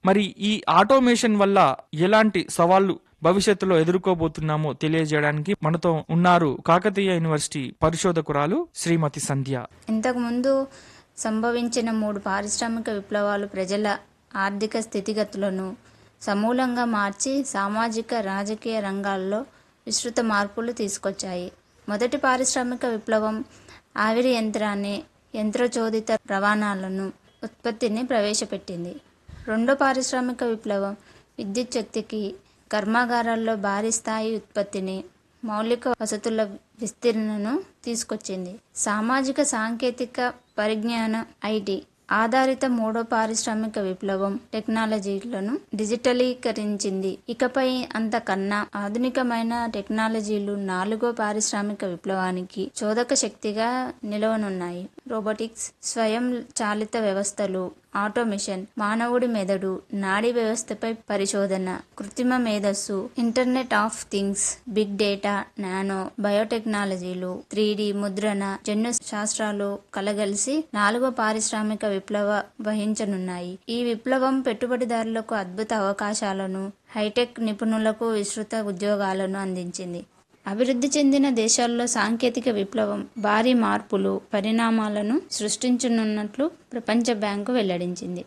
మరి ఈ ఆటోమేషన్ వల్ల ఎలాంటి సవాళ్లు భవిష్యత్తులో ఎదుర్కోబోతున్నామో తెలియజేయడానికి మనతో ఉన్నారు కాకతీయ యూనివర్సిటీ పరిశోధకురాలు శ్రీమతి సంధ్య ఇంతకుముందు సంభవించిన మూడు పారిశ్రామిక విప్లవాలు ప్రజల ఆర్థిక స్థితిగతులను సమూలంగా మార్చి సామాజిక రాజకీయ రంగాల్లో విస్తృత మార్పులు తీసుకొచ్చాయి మొదటి పారిశ్రామిక విప్లవం ఆవిరి యంత్రాన్ని యంత్రచోదిత రవాణాలను ఉత్పత్తిని ప్రవేశపెట్టింది రెండో పారిశ్రామిక విప్లవం విద్యుత్ శక్తికి కర్మాగారాల్లో భారీ స్థాయి ఉత్పత్తిని మౌలిక వసతుల విస్తీర్ణను తీసుకొచ్చింది సామాజిక సాంకేతిక పరిజ్ఞానం ఐటీ ఆధారిత మూడో పారిశ్రామిక విప్లవం టెక్నాలజీలను డిజిటలీకరించింది ఇకపై అంతకన్నా ఆధునికమైన టెక్నాలజీలు నాలుగో పారిశ్రామిక విప్లవానికి చోదక శక్తిగా నిలవనున్నాయి రోబోటిక్స్ స్వయం చాలిత వ్యవస్థలు ఆటోమేషన్ మానవుడి మెదడు నాడీ వ్యవస్థపై పరిశోధన కృత్రిమ మేధస్సు internet of things big data nano బయోటెక్నాలజీలు త్రీ ముద్రణ జన్యు శాస్త్రాలు కలగలిసి నాలుగో పారిశ్రామిక విప్లవ వహించనున్నాయి ఈ విప్లవం పెట్టుబడిదారులకు అద్భుత అవకాశాలను హైటెక్ నిపుణులకు విస్తృత ఉద్యోగాలను అందించింది అభివృద్ధి చెందిన దేశాల్లో సాంకేతిక విప్లవం భారీ మార్పులు పరిణామాలను సృష్టించనున్నట్లు ప్రపంచ బ్యాంకు వెల్లడించింది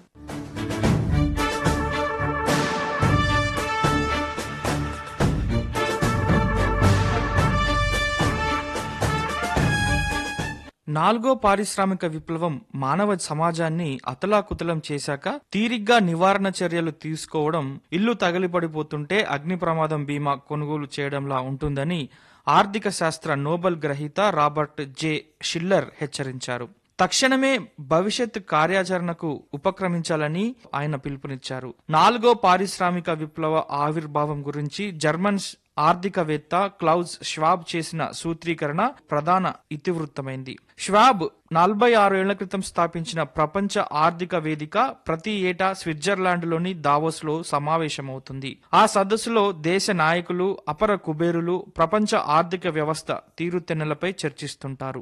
నాలుగో పారిశ్రామిక విప్లవం మానవ సమాజాన్ని అతలాకుతలం చేశాక తీరిగ్గా నివారణ చర్యలు తీసుకోవడం ఇల్లు తగిలిపడిపోతుంటే అగ్ని ప్రమాదం బీమా కొనుగోలు చేయడంలా ఉంటుందని ఆర్థిక శాస్త్ర నోబెల్ గ్రహీత రాబర్ట్ జే షిల్లర్ హెచ్చరించారు తక్షణమే భవిష్యత్ కార్యాచరణకు ఉపక్రమించాలని ఆయన పిలుపునిచ్చారు నాలుగో పారిశ్రామిక విప్లవ ఆవిర్భావం గురించి జర్మన్ ఆర్థికవేత్త క్లౌజ్ ష్వాబ్ చేసిన సూత్రీకరణ ప్రధాన ఇతివృత్తమైంది ష్వాబ్ నలభై ఆరు ఏళ్ల క్రితం స్థాపించిన ప్రపంచ ఆర్థిక వేదిక ప్రతి ఏటా స్విట్జర్లాండ్లోని దావోస్లో సమావేశమవుతుంది ఆ సదస్సులో దేశ నాయకులు అపర కుబేరులు ప్రపంచ ఆర్థిక వ్యవస్థ తీరుతెన్నులపై చర్చిస్తుంటారు